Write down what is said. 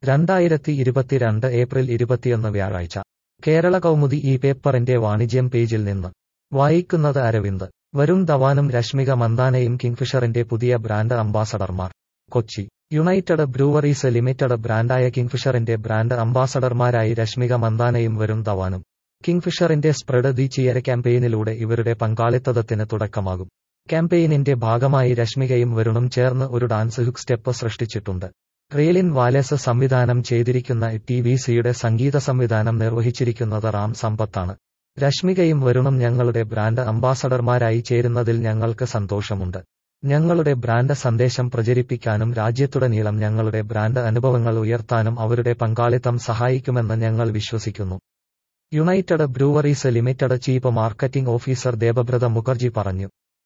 രണ്ടായിരത്തി ഇരുപത്തിരണ്ട് ഏപ്രിൽ ഇരുപത്തിയൊന്ന് വ്യാഴാഴ്ച കേരള കൗമുദി ഈ പേപ്പറിന്റെ വാണിജ്യം പേജിൽ നിന്ന് വായിക്കുന്നത് അരവിന്ദ് വരുൺ ധവാനും രശ്മിക മന്ദാനയും കിങ്ഫിഷറിന്റെ പുതിയ ബ്രാൻഡ് അംബാസഡർമാർ കൊച്ചി യുണൈറ്റഡ് ബ്രൂവറീസ് ലിമിറ്റഡ് ബ്രാൻഡായ കിങ്ഫിഷറിന്റെ ബ്രാൻഡ് അംബാസഡർമാരായി രശ്മിക മന്ദാനയും വരുൺ ധവാനും കിങ്ഫിഷറിന്റെ സ്പ്രെഡ് ദി ചിയർ ക്യാമ്പയിനിലൂടെ ഇവരുടെ പങ്കാളിത്തത്തിന് തുടക്കമാകും ക്യാമ്പയിനിന്റെ ഭാഗമായി രശ്മികയും വരുണും ചേർന്ന് ഒരു ഡാൻസ് ഹുക്ക് സ്റ്റെപ്പ് സൃഷ്ടിച്ചിട്ടുണ്ട് റേലിൻ വാലേസ് സംവിധാനം ചെയ്തിരിക്കുന്ന ടി വി സിയുടെ സംഗീത സംവിധാനം നിർവഹിച്ചിരിക്കുന്നത് റാം സമ്പത്താണ് രശ്മികയും വരുണും ഞങ്ങളുടെ ബ്രാൻഡ് അംബാസഡർമാരായി ചേരുന്നതിൽ ഞങ്ങൾക്ക് സന്തോഷമുണ്ട് ഞങ്ങളുടെ ബ്രാൻഡ് സന്ദേശം പ്രചരിപ്പിക്കാനും രാജ്യത്തുടനീളം ഞങ്ങളുടെ ബ്രാൻഡ് അനുഭവങ്ങൾ ഉയർത്താനും അവരുടെ പങ്കാളിത്തം സഹായിക്കുമെന്ന് ഞങ്ങൾ വിശ്വസിക്കുന്നു United Breweries Limited chief marketing officer Debabrata Mukherjee പറഞ്ഞു